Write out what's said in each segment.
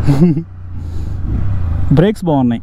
breaks బాగున్నాయి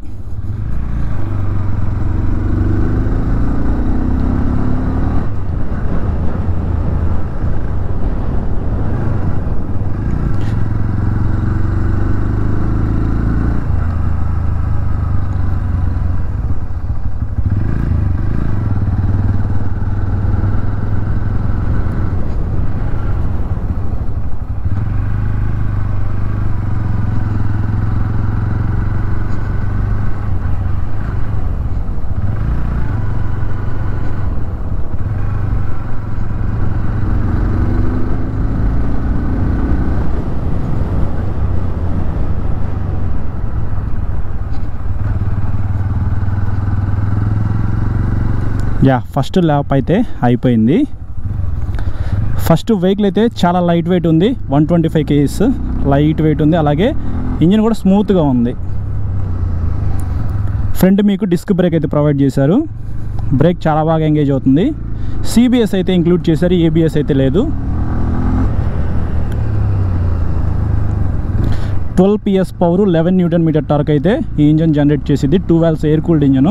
yeah first lap అయితే అయిపోయింది ఫస్ట్ వెహికల్ అయితే చాలా లైట్ వెయిట్ ఉంది one twenty five KGs light weight ఉంది అలాగే ఇంజిన్ కూడా స్మూత్గా ఉంది ఫ్రంట్ మీకు డిస్క్ బ్రేక్ అయితే ప్రొవైడ్ చేశారు బ్రేక్ చాలా బాగా ఎంగేజ్ అవుతుంది సిబిఎస్ అయితే ఇంక్లూడ్ చేశారు ఏబిఎస్ అయితే లేదు twelve PS power eleven newton metre torque అయితే ఈ ఇంజన్ జనరేట్ చేసింది two valves air cooled engine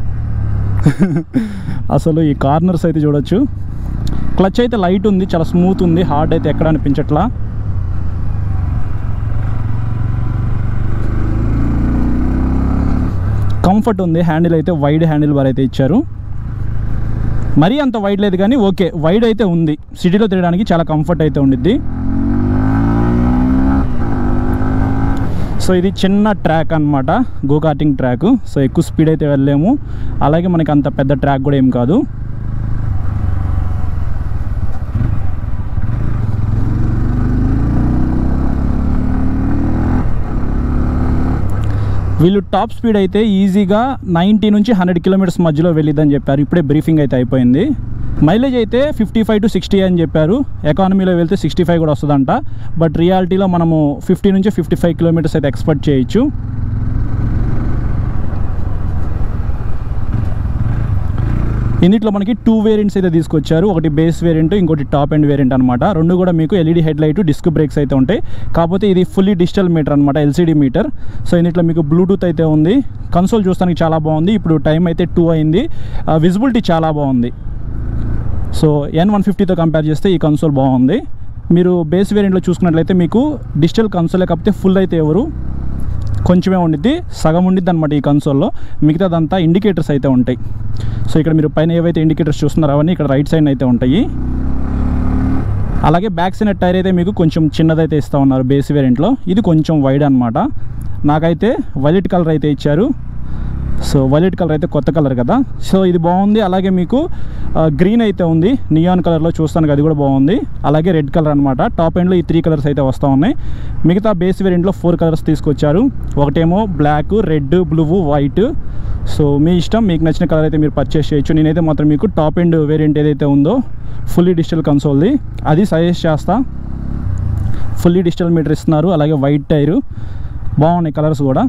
అసలు ఈ కార్నర్స్ అయితే చూడొచ్చు క్లచ్ అయితే లైట్ ఉంది చాలా స్మూత్ ఉంది హార్డ్ అయితే ఎక్కడ అనిపించట్లా కంఫర్ట్ ఉంది హ్యాండిల్ అయితే వైడ్ హ్యాండిల్ బార్ అయితే ఇచ్చారు మరీ అంత వైడ్ లేదు కానీ ఓకే వైడ్ అయితే ఉంది సిటీలో తిరగడానికి చాలా కంఫర్ట్ అయితే ఉండిద్ది సో ఇది చిన్న ట్రాక్ అనమాట గో కార్టింగ్ ట్రాక్ సో ఎక్కువ స్పీడ్ అయితే వెళ్ళలేము అలాగే మనకి అంత పెద్ద ట్రాక్ కూడా ఏం కాదు వీళ్ళు టాప్ స్పీడ్ అయితే ఈజీగా నైంటీ నుంచి హండ్రెడ్ కిలోమీటర్స్ మధ్యలో వెళ్ళిద్దని చెప్పారు ఇప్పుడే బ్రీఫింగ్ అయితే అయిపోయింది మైలేజ్ అయితే ఫిఫ్టీ ఫైవ్ టు సిక్స్టీ అని చెప్పారు ఎకానమీలో వెళ్తే సిక్స్టీ ఫైవ్ కూడా వస్తుందంట బట్ రియాలిటీలో మనము ఫిఫ్టీ నుంచి ఫిఫ్టీ ఫైవ్ కిలోమీటర్స్ అయితే ఎక్స్పెక్ట్ చేయొచ్చు ఇందులో మనకి టూ వేరియంట్స్ అయితే తీసుకొచ్చారు ఒకటి బేస్ వేరియంట్ ఇంకోటి టాప్ ఎండ్ వేరియంట్ అనమాట రెండు కూడా మీకు LED head light disc brakes అయితే ఉంటాయి కాకపోతే ఇది ఫుల్లీ డిజిటల్ మీటర్ అనమాట ఎల్సీడీ మీటర్ సో ఇందులో మీకు బ్లూటూత్ అయితే ఉంది కన్సోల్ చూస్తానికి చాలా బాగుంది ఇప్పుడు టైం అయితే టూ అయింది విజిబిలిటీ చాలా బాగుంది సో ఎన్ వన్ ఫిఫ్టీతో కంపేర్ చేస్తే ఈ కన్సోల్ బాగుంది మీరు బేస్ వేరియంట్లో చూసుకున్నట్లయితే మీకు డిజిటల్ కన్సోలే కాకపోతే ఫుల్ అయితే ఎవరు కొంచెమే ఉండిద్ది సగం ఉండిద్ది అనమాట ఈ కన్సోల్లో మిగతాదంతా ఇండికేటర్స్ అయితే ఉంటాయి సో ఇక్కడ మీరు పైన ఏవైతే ఇండికేటర్స్ చూస్తున్నారో అవన్నీ ఇక్కడ రైట్ సైడ్ అయితే ఉంటాయి అలాగే బ్యాక్ సైడ్ టైర్ అయితే మీకు కొంచెం చిన్నదైతే ఇస్తూ ఉన్నారు బేస్ వేరియంట్లో ఇది కొంచెం వైడ్ అనమాట నాకైతే వైలెట్ కలర్ అయితే ఇచ్చారు సో వైలెట్ కలర్ అయితే కొత్త కలర్ కదా సో ఇది బాగుంది అలాగే మీకు గ్రీన్ అయితే ఉంది నియాన్ కలర్లో చూస్తానికి అది కూడా బాగుంది అలాగే రెడ్ కలర్ అనమాట టాప్ ఎండ్లో ఈ త్రీ కలర్స్ అయితే వస్తూ ఉన్నాయి మిగతా బేస్ వేరియంట్లో ఫోర్ కలర్స్ తీసుకొచ్చారు ఒకటేమో black red blue white so మీ ఇష్టం మీకు నచ్చిన కలర్ అయితే మీరు పర్చేస్ చేయొచ్చు నేనైతే మాత్రం మీకు టాప్ ఎండ్ వేరియంట్ ఏదైతే ఉందో ఫుల్లీ డిజిటల్ కన్సోల్ది అది సజెస్ట్ చేస్తా ఫుల్లీ డిజిటల్ మీటర్ ఇస్తున్నారు అలాగే వైట్ టైరు బాగున్నాయి కలర్స్ కూడా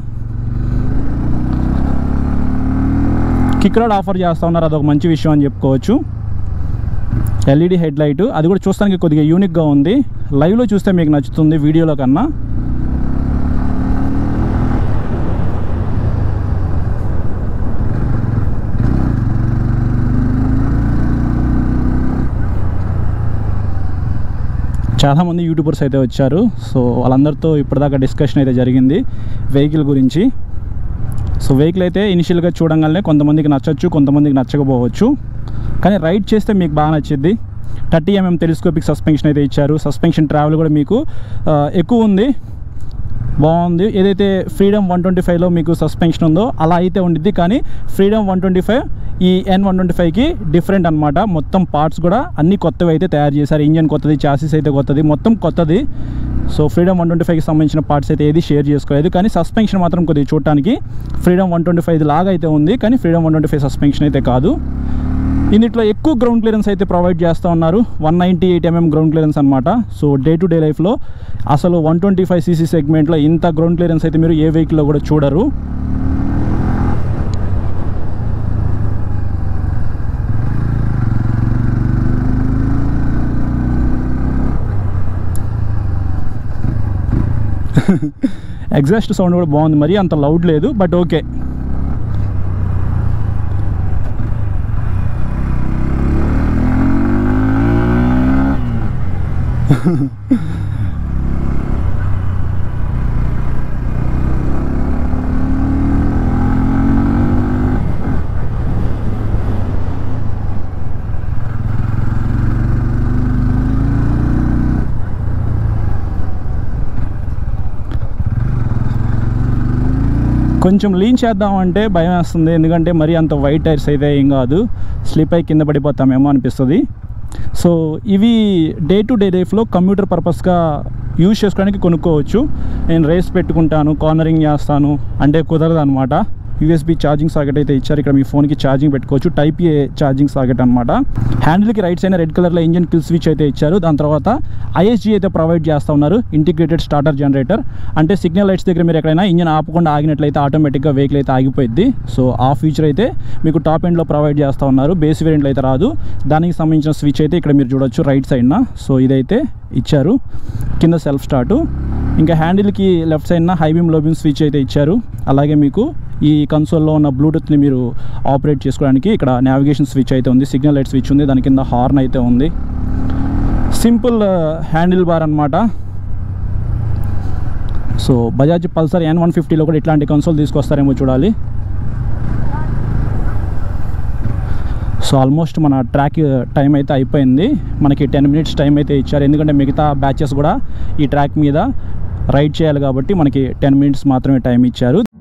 కిక్ రాడ్ ఆఫర్ చేస్తూ ఉన్నారు అదొక మంచి విషయం అని చెప్పుకోవచ్చు ఎల్ఈడి హెడ్ లైట్ అది కూడా చూస్తానికి కొద్దిగా యూనిక్గా ఉంది లైవ్లో చూస్తే మీకు నచ్చుతుంది వీడియోలో కన్నా చాలామంది యూట్యూబర్స్ అయితే వచ్చారు సో వాళ్ళందరితో ఇప్పటిదాకా డిస్కషన్ అయితే జరిగింది వెహికల్ గురించి సో వెహికల్ అయితే ఇనిషియల్గా చూడంగానే కొంతమందికి నచ్చచ్చు కొంతమందికి నచ్చకపోవచ్చు కానీ రైడ్ చేస్తే మీకు బాగా నచ్చింది థర్టీ ఎంఎం టెలిస్కోపిక్ సస్పెన్షన్ అయితే ఇచ్చారు సస్పెన్షన్ ట్రావెల్ కూడా మీకు ఆ, ఎక్కువ ఉంది బాగుంది ఏదైతే ఫ్రీడమ్ వన్ ట్వంటీ ఫైవ్లో మీకు సస్పెన్షన్ ఉందో అలా అయితే ఉండిద్ది కానీ ఫ్రీడమ్ వన్ ట్వంటీ ఫైవ్ ఈ ఎన్ వన్ ట్వంటీ ఫైవ్కి డిఫరెంట్ అనమాట మొత్తం పార్ట్స్ కూడా అన్ని కొత్తవి అయితే తయారు చేశారు ఇంజన్ కొత్తది చాసీస్ అయితే కొత్తది మొత్తం కొత్తది సో ఫ్రీడమ్ వన్ ట్వంటీ ఫైవ్కి సంబంధించిన పార్ట్స్ అయితే ఏది షేర్ చేసుకోలేదు కానీ సస్పెన్షన్ మాత్రం కొద్దిగా చూడటానికి ఫ్రీడమ్ వన్ ట్వంటీ ఫైవ్ లాగా అయితే ఉంది కానీ freedom one twenty five suspension అయితే కాదు ఇందులో ఎక్కువ గ్రౌండ్ క్లియరెన్స్ అయితే ప్రొవైడ్ చేస్తూ ఉన్నారు one ninety eight mm ground clearance అనమాట సో డే టు డే లైఫ్లో అసలు వన్ ట్వంటీ ఫైవ్ సీసీ సెగ్మెంట్లో ఇంత గ్రౌండ్ క్లియరెన్స్ అయితే మీరు ఏ వెహికల్లో కూడా చూడరు ఎగ్జాస్ట్ సౌండ్ కూడా బాగుంది మరి అంత లౌడ్ లేదు బట్ ఓకే కొంచెం లీన్ చేద్దామంటే భయం వేస్తుంది ఎందుకంటే మరీ అంత వైట్ టైర్స్ అయితే ఏం కాదు స్లిప్ అయి కింద పడిపోతామేమో అనిపిస్తుంది సో ఇవి డే టు డే లైఫ్లో కంప్యూటర్ పర్పస్గా యూజ్ చేసుకోవడానికి కొనుక్కోవచ్చు నేను రేస్ పెట్టుకుంటాను కార్నరింగ్ చేస్తాను అంటే కుదరదు అనమాట యూఎస్బి ఛార్జింగ్ సాకెట్ అయితే ఇచ్చారు ఇక్కడ మీ ఫోన్కి ఛార్జింగ్ పెట్టుకోవచ్చు టైప్ ఏ ఛార్జింగ్ సాకెట్ అనమాట హ్యాండిల్కి రైట్ సైడ్ రెడ్ కలర్లో ఇంజిన్ కిల్ స్విచ్ అయితే ఇచ్చారు దాని తర్వాత ఐఎస్జీ అయితే ప్రొవైడ్ చేస్తూ ఉన్నారు ఇంటిగ్రేటెడ్ స్టార్టర్ జనరేటర్ అంటే సిగ్నల్ లైట్స్ దగ్గర మీరు ఎక్కడైనా ఇంజిన్ ఆపకుండా ఆగినట్లయితే ఆటోమేటిక్గా వెహికల్ అయితే ఆగిపోయింది సో ఆ ఫీచర్ అయితే మీకు టాప్ ఎండ్లో ప్రొవైడ్ చేస్తూ ఉన్నారు బేస్ వేరియంట్లో అయితే రాదు దానికి సంబంధించిన స్విచ్ అయితే ఇక్కడ మీరు చూడొచ్చు రైట్ సైడ్న సో ఇదైతే ఇచ్చారు కింద సెల్ఫ్ స్టార్టు ఇంకా హ్యాండిల్కి లెఫ్ట్ సైడ్న high beam low beam switch అయితే ఇచ్చారు అలాగే మీకు ఈ కన్సోల్లో ఉన్న బ్లూటూత్ని మీరు ఆపరేట్ చేసుకోవడానికి ఇక్కడ నావిగేషన్ స్విచ్ అయితే ఉంది సిగ్నల్ లైట్ స్విచ్ ఉంది దాని కింద హార్న్ అయితే ఉంది సింపుల్ హ్యాండిల్ బార్ అనమాట so Bajaj Pulsar N one ఫిఫ్టీలో కూడా ఇట్లాంటి కన్సోల్ తీసుకొస్తారేమో చూడాలి సో ఆల్మోస్ట్ మన ట్రాక్ టైం అయితే అయిపోయింది మనకి టెన్ మినిట్స్ టైం అయితే ఇచ్చారు ఎందుకంటే మిగతా బ్యాచెస్ కూడా ఈ ట్రాక్ మీద రైడ్ చేయాలి కాబట్టి మనకి టెన్ మినిట్స్ మాత్రమే టైం ఇచ్చారు